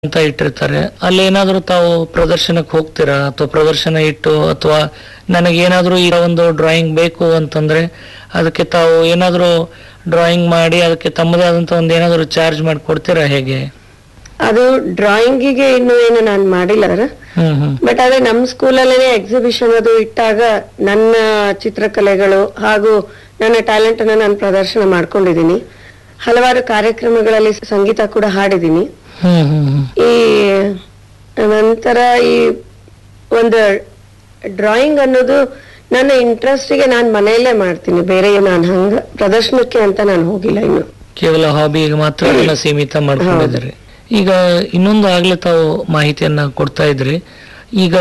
ಅಂತ ಇಟ್ಟಿರ್ತಾರೆ ಅಲ್ಲಿ ಏನಾದ್ರೂ ತಾವು ಪ್ರದರ್ಶನಕ್ಕೆ ಹೋಗ್ತೀರಾ ಅಥವಾ ಪ್ರದರ್ಶನ ಇಟ್ಟು ಅಥವಾ ನನಗೇನಾದ್ರೂ ಈ ಒಂದು ಡ್ರಾಯಿಂಗ್ ಬೇಕು ಅಂತಂದ್ರೆ ಅದಕ್ಕೆ ತಾವು ಏನಾದ್ರೂ ಡ್ರಾಯಿಂಗ್ ಮಾಡಿ ಅದಕ್ಕೆ ತಮ್ಮದೇ ಆದಂತ ಒಂದು ಏನಾದ್ರೂ ಚಾರ್ಜ್ ಮಾಡಿ ಕೊಡ್ತೀರಾ ಹೇಗೆ ಅದು ಡ್ರಾಯಿಂಗಿಗೆ ಇನ್ನು ಏನು ನಾನು ಮಾಡಿಲ್ಲ ಸರ್ ಹ್ಮ್ ಹ್ಮ್ ಬಟ್ ಅದೇ ನಮ್ಮ ಸ್ಕೂಲಲ್ಲೇ ಎಕ್ಸಿಬಿಷನ್ ಅದು ಇಟ್ಟಾಗ ನನ್ನ ಚಿತ್ರಕಲೆಗಳು ಹಾಗೂ ನನ್ನ ಟ್ಯಾಲೆಂಟ್ ಅನ್ನ ನಾನು ಪ್ರದರ್ಶನ ಮಾಡ್ಕೊಂಡಿದ್ದೀನಿ ಹಲವಾರು ಕಾರ್ಯಕ್ರಮಗಳಲ್ಲಿ ಸಂಗೀತ ಕೂಡ ಹಾಡಿದ್ದೀನಿ ಹ್ಮ್ ಹ್ಮ್ ಹ್ಮ್ ಈ ನಂತರ ಈ ಒಂದು ಡ್ರಾಯಿಂಗ್ ಅನ್ನೋದು ನನ್ನ ಇಂಟ್ರೆಸ್ಟಿಗೆ ನಾನು ಮನೆಯಲ್ಲೇ ಮಾಡ್ತೀನಿ ಬೇರೆ ನಾನು ಹಂಗ ಪ್ರದರ್ಶನಕ್ಕೆ ಅಂತ ನಾನು ಹೋಗಿಲ್ಲ ಇನ್ನು ಕೇವಲ ಹಾಬಿಗೆ ಮಾತ್ರ ಅದನ್ನ ಸೀಮಿತ ಮಾಡ್ಕೊಂಡಿದ್ದೀರಿ ಈಗ ಇನ್ನೊಂದು ಆಗ್ಲೇ ತಾವು ಮಾಹಿತಿಯನ್ನ ಕೊಡ್ತಾ ಇದ್ರಿ ಈಗ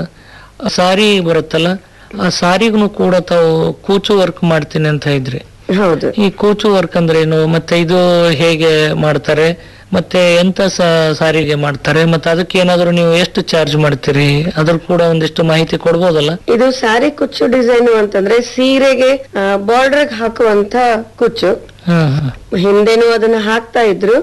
ಸಾರಿ ಬರುತ್ತಲ್ಲ ಆ ಸಾರಿಗೂ ಕೂಡ ತಾವು ಕೂಚು ವರ್ಕ್ ಮಾಡ್ತೀನಿ ಅಂತ ಇದ್ರಿ ಹೌದು ಈ ಕೂಚು ವರ್ಕ್ ಅಂದ್ರೆ ಏನು ಮತ್ತೆ ಇದು ಹೇಗೆ ಮಾಡ್ತಾರೆ ಮತ್ತೆ ಎಂತ ಸ- ಸಾರಿಗೆ ಮಾಡ್ತಾರೆ ಮತ್ತೆ ಅದಕ್ಕೆ ಏನಾದ್ರು ನೀವು ಎಷ್ಟು ಚಾರ್ಜ್ ಮಾಡ್ತೀರಿ ಅದ್ರ ಕೂಡ ಒಂದಿಷ್ಟು ಮಾಹಿತಿ ಕೊಡ್ಬೋದಲ್ಲ ಇದು ಸ್ಯಾರಿ ಕುಚ್ಚು ಡಿಸೈನ್ ಅಂತಂದ್ರೆ ಸೀರೆಗೆ ಬಾರ್ಡರ್ ಹಾಕುವಂತ ಕುಚ್ಚು ಹ್ಮ್ ಹ್ಮ್ ಹಿಂದೆನೂ ಅದನ್ನ ಹಾಕ್ತಾ ಇದ್ರು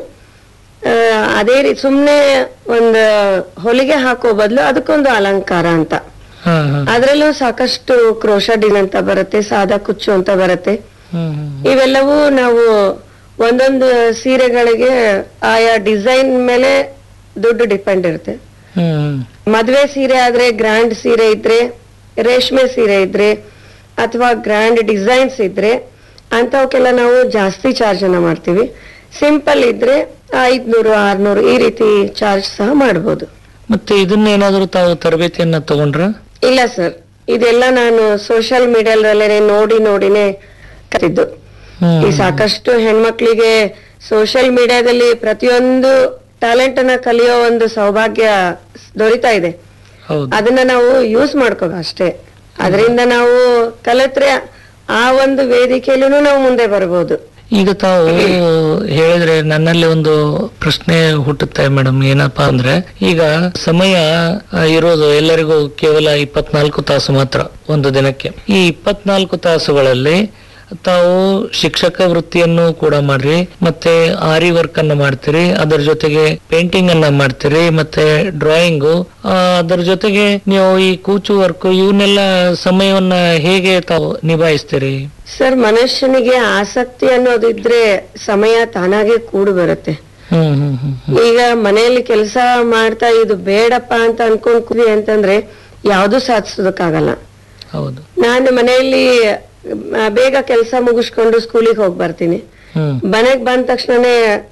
ಆ, ಅದೇ ರೀತಿ ಸುಮ್ನೆ ಒಂದು ಹೊಲಿಗೆ ಹಾಕೋ ಬದಲು ಅದಕ್ಕೊಂದು ಅಲಂಕಾರ ಅಂತ ಹ್ಮ್ ಹ್ಮ್ ಅದ್ರಲ್ಲೂ ಸಾಕಷ್ಟು ಕ್ರೋಶಾ ಡಿಸೈನ್ ಅಂತ ಬರುತ್ತೆ ಸಾದಾ ಕುಚ್ಚು ಅಂತ ಬರುತ್ತೆ ಹ್ಮ್ ಹ್ಮ್ ಇವೆಲ್ಲವೂ ನಾವು ಒಂದೊಂದು ಸೀರೆಗಳಿಗೆ ಆಯಾ ಡಿಸೈನ್ ಮೇಲೆ ದುಡ್ಡು ಡಿಪೆಂಡ್ ಇರುತ್ತೆ ಹ್ಮ್ ಹ್ಮ್ ಮದ್ವೆ ಸೀರೆ ಆದ್ರೆ ಗ್ರ್ಯಾಂಡ್ ಸೀರೆ ಇದ್ರೆ ರೇಷ್ಮೆ ಸೀರೆ ಇದ್ರೆ ಅಥವಾ ಗ್ರ್ಯಾಂಡ್ ಡಿಸೈನ್ಸ್ ಇದ್ರೆ ಅಂತವಕ್ಕೆಲ್ಲ ನಾವು ಜಾಸ್ತಿ ಚಾರ್ಜ್ ಅನ್ನ ಮಾಡ್ತೀವಿ ಸಿಂಪಲ್ ಇದ್ರೆ ಐದ್ನೂರು ಆರ್ನೂರು ಈ ರೀತಿ ಚಾರ್ಜ್ ಸಹ ಮಾಡ್ಬೋದು ಮತ್ತೆ ಇದನ್ನ ಏನಾದ್ರು ತಾವು ತರಬೇತಿಯನ್ನ ತಗೊಂಡ್ರ ಇಲ್ಲ ಸರ್ ಇದೆಲ್ಲ ನಾನು ಸೋಷಿಯಲ್ ಮೀಡಿಯಾದಲ್ಲೇ ನೋಡಿ ನೋಡಿನೇ ಕಲಿದ್ದು ಹ್ಮ್ ಈ ಸಾಕಷ್ಟು ಹೆಣ್ಮಕ್ಳಿಗೆ ಸೋಷಿಯಲ್ ಮೀಡಿಯಾದಲ್ಲಿ ಪ್ರತಿಯೊಂದು ಟ್ಯಾಲೆಂಟ್ ಅನ್ನ ಕಲಿಯೋ ಒಂದು ಸೌಭಾಗ್ಯ ದೊರೀತಾ ಇದೆ ಹೌದು ಅದನ್ನ ನಾವು ಯೂಸ್ ಮಾಡ್ಕೋ ಅಷ್ಟೇ ಅದರಿಂದ ನಾವು ಕಲಿತ್ರೆ ಆ ಒಂದು ವೇದಿಕೆಯಲ್ಲೂ ನಾವು ಮುಂದೆ ಬರ್ಬೋದು ಈಗ ತಾವು ಹೇಳಿದ್ರೆ ನನ್ನಲ್ಲಿ ಒಂದು ಪ್ರಶ್ನೆ ಹುಟ್ಟುತ್ತೆ ಮೇಡಮ್ ಏನಪ್ಪಾ ಅಂದ್ರೆ ಈಗ ಸಮಯ ಆ, ಇರೋದು ಎಲ್ಲರಿಗೂ ಕೇವಲ ಇಪ್ಪತ್ನಾಲ್ಕು ತಾಸು ಮಾತ್ರ ಒಂದು ದಿನಕ್ಕೆ ಈ ಇಪ್ಪತ್ನಾಲ್ಕು ತಾಸುಗಳಲ್ಲಿ ತಾವು ಶಿಕ್ಷಕ ವೃತ್ತಿಯನ್ನು ಕೂಡ ಮಾಡ್ರಿ ಮತ್ತೆ ಆರಿ ವರ್ಕ್ ಅನ್ನ ಮಾಡ್ತೀರಿ ಅದರ ಜೊತೆಗೆ ಪೇಂಟಿಂಗ್ ಅನ್ನ ಮಾಡ್ತೀರಿ ಮತ್ತೆ ಡ್ರಾಯಿಂಗು ಅದರ ಜೊತೆಗೆ ನೀವು ಈ ಕೂಚು ವರ್ಕ್ ಇವನ್ನೆಲ್ಲ ಸಮಯವನ್ನ ಹೇಗೆ ತಾವು ನಿಭಾಯಿಸ್ತೀರಿ ಸರ್ ಮನುಷ್ಯನಿಗೆ ಆಸಕ್ತಿ ಅನ್ನೋದಿದ್ರೆ ಸಮಯ ತಾನಾಗೆ ಕೂಡು ಬರುತ್ತೆ ಹ್ಮ್ ಹ್ಮ್ ಹ್ಮ್ ಹ್ಮ್. ಈಗ ಮನೆಯಲ್ಲಿ ಕೆಲಸ ಮಾಡ್ತಾ ಇದು ಬೇಡಪ್ಪ ಅಂತ ಅನ್ಕೊಂಡ್ ಕೂವಿ ಅಂತಂದ್ರೆ ಯಾವ್ದು ಸಾಧಿಸೋದಕ್ಕಾಗಲ್ಲ ಹೌದು ನಾನು ಮನೆಯಲ್ಲಿ ಆ, ಬೇಗ ಕೆಲಸ ಮುಗಿಸ್ಕೊಂಡು ಸ್ಕೂಲಿಗೆ ಹೋಗಿ ಬರ್ತೀನಿ ಹ್ಮ್ ಮನೆಗ್ ಬಂದ ತಕ್ಷಣನೇ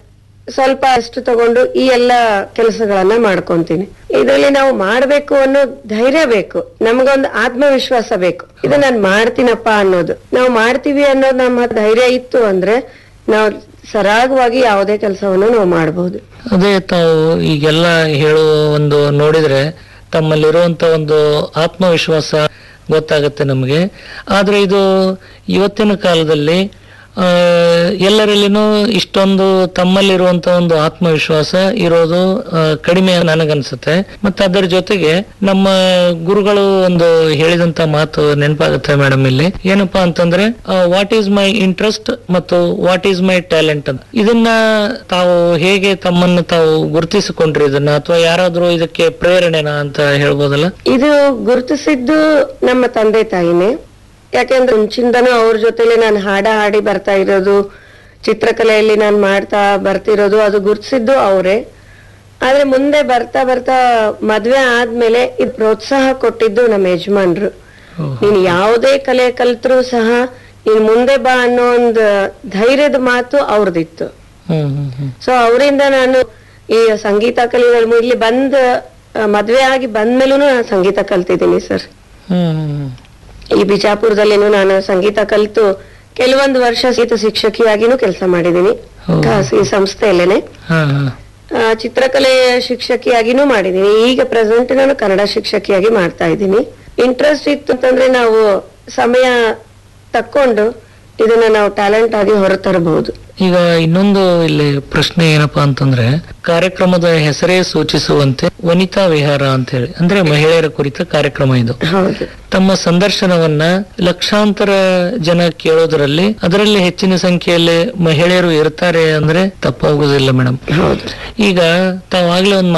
ಸ್ವಲ್ಪ ಅಷ್ಟು ತಗೊಂಡು ಈ ಎಲ್ಲ ಕೆಲಸಗಳನ್ನ ಮಾಡ್ಕೊಂತೀನಿ ಇದರಲ್ಲಿ ನಾವು ಮಾಡ್ಬೇಕು ಅನ್ನೋ ಧೈರ್ಯ ಬೇಕು ನಮಗೊಂದು ಆತ್ಮವಿಶ್ವಾಸ ಬೇಕು ಇದು ನಾನು ಮಾಡ್ತೀನಪ್ಪ ಅನ್ನೋದು ನಾವು ಮಾಡ್ತೀವಿ ಅನ್ನೋದು ನಮ್ಮ ಧೈರ್ಯ ಇತ್ತು ಅಂದ್ರೆ ನಾವು ಸರಾಗವಾಗಿ ಯಾವುದೇ ಕೆಲಸವನ್ನು ನಾವು ಮಾಡಬಹುದು ಅದೇ ತಾವು ಈಗೆಲ್ಲ ಹೇಳುವ ಒಂದು ನೋಡಿದ್ರೆ ತಮ್ಮಲ್ಲಿರುವಂತ ಒಂದು ಆತ್ಮವಿಶ್ವಾಸ ಗೊತ್ತಾಗುತ್ತೆ ನಮಗೆ ಆದ್ರೆ ಇದು ಇವತ್ತಿನ ಕಾಲದಲ್ಲಿ ಆ, ಎಲ್ಲರಲ್ಲಿನೂ ಇಷ್ಟೊಂದು ತಮ್ಮಲ್ಲಿರುವಂತ ಒಂದು ಆತ್ಮವಿಶ್ವಾಸ ಇರೋದು ಆ, ಕಡಿಮೆ ನನಗನ್ಸುತ್ತೆ ಮತ್ತೆ ಅದರ ಜೊತೆಗೆ ನಮ್ಮ ಗುರುಗಳು ಒಂದು ಹೇಳಿದಂತ ಮಾತು ನೆನಪಾಗುತ್ತೆ ಮೇಡಮ್ ಇಲ್ಲಿ ಏನಪ್ಪಾ ಅಂತಂದ್ರೆ ವಾಟ್ ಈಸ್ ಮೈ ಇಂಟ್ರೆಸ್ಟ್ ಮತ್ತು ವಾಟ್ ಈಸ್ ಮೈ ಟ್ಯಾಲೆಂಟ್ ಅಂತ ಇದನ್ನ ತಾವು ಹೇಗೆ ತಮ್ಮನ್ನು ತಾವು ಗುರುತಿಸಿಕೊಂಡ್ರಿ ಇದನ್ನ ಅಥವಾ ಯಾರಾದ್ರೂ ಇದಕ್ಕೆ ಪ್ರೇರಣೆನಾ ಅಂತ ಹೇಳ್ಬೋದಲ್ಲ ಇದು ಗುರುತಿಸಿದ್ದು ನಮ್ಮ ತಂದೆ ತಾಯಿನೇ ಯಾಕೆಂದ್ರೆ ಮುಂಚಿಂದನೂ ಅವ್ರ ಜೊತೆಲೆ ನಾನು ಹಾಡ ಹಾಡಿ ಬರ್ತಾ ಇರೋದು ಚಿತ್ರಕಲೆಯಲ್ಲಿ ನಾನು ಮಾಡ್ತಾ ಬರ್ತಿರೋದು ಅದು ಗುರುತಿಸಿದ್ದು ಅವರೇ ಆದ್ರೆ ಮುಂದೆ ಬರ್ತಾ ಬರ್ತಾ ಮದ್ವೆ ಆದ್ಮೇಲೆ ಇದು ಪ್ರೋತ್ಸಾಹ ಕೊಟ್ಟಿದ್ದು ನಮ್ಮ ಯಜಮಾನ್ರು ನೀನ್ ಯಾವುದೇ ಕಲೆ ಕಲ್ತ್ರೂ ಸಹ ನೀನ್ ಮುಂದೆ ಬಾ ಅನ್ನೋ ಒಂದು ಧೈರ್ಯದ ಮಾತು ಅವ್ರದಿತ್ತು ಹ್ಮ್ ಹ್ಮ್ ಹ್ಮ್ ಸೊ ಅವರಿಂದ ನಾನು ಈ ಸಂಗೀತ ಕಲಿಯೋದ್ರ ಇಲ್ಲಿ ಬಂದ ಆ, ಮದ್ವೆ ಆಗಿ ಬಂದ್ಮೇಲೂ ನಾನು ಸಂಗೀತ ಕಲ್ತಿದ್ದೀನಿ ಸರ್ ಹ್ಮ್ ಹ್ಮ್ ಹ್ಮ್ ಈ ಬಿಜಾಪುರದಲ್ಲಿನೂ ನಾನು ಸಂಗೀತ ಕಲಿತು ಕೆಲವೊಂದು ವರ್ಷ ಸಂಗೀತ ಶಿಕ್ಷಕಿಯಾಗಿನೂ ಕೆಲಸ ಮಾಡಿದ್ದೀನಿ ಹೌದು. ಖಾಸಗಿ ಸಂಸ್ಥೆಯಲ್ಲೇನೆ ಹಾ ಹಾ ಆ, ಚಿತ್ರಕಲೆ ಶಿಕ್ಷಕಿಯಾಗಿನೂ ಮಾಡಿದ್ದೀನಿ ಈಗ ಪ್ರೆಸೆಂಟ್ ನಾನು ಕನ್ನಡ ಶಿಕ್ಷಕಿಯಾಗಿ ಮಾಡ್ತಾ ಇದ್ದೀನಿ ಇಂಟ್ರೆಸ್ಟ್ ಇತ್ತು ಅಂತಂದ್ರೆ ನಾವು ಸಮಯ ತಕ್ಕೊಂಡು ಇದನ್ನ ನಾವು ಟ್ಯಾಲೆಂಟ್ ಆಗಿ ಹೊರತರಬಹುದು ಈಗ ಇನ್ನೊಂದು ಇಲ್ಲಿ ಪ್ರಶ್ನೆ ಏನಪ್ಪಾ ಅಂತಂದ್ರೆ ಕಾರ್ಯಕ್ರಮದ ಹೆಸರೇ ಸೂಚಿಸುವಂತೆ ವನಿತಾ ವಿಹಾರ ಅಂತ ಹೇಳಿ ಅಂದ್ರೆ ಮಹಿಳೆಯರ ಕುರಿತ ಕಾರ್ಯಕ್ರಮ ಇದು ಹೌದು ತಮ್ಮ ಸಂದರ್ಶನವನ್ನ ಲಕ್ಷಾಂತರ ಜನ ಕೇಳೋದ್ರಲ್ಲಿ ಅದರಲ್ಲಿ ಹೆಚ್ಚಿನ ಸಂಖ್ಯೆಯಲ್ಲಿ ಮಹಿಳೆಯರು ಇರ್ತಾರೆ ಅಂದ್ರೆ ತಪ್ಪಾಗುವುದಿಲ್ಲ ಮೇಡಮ್ ಹೌದು ಈಗ ತಾವಾಗ್ಲೇ ಒಂದು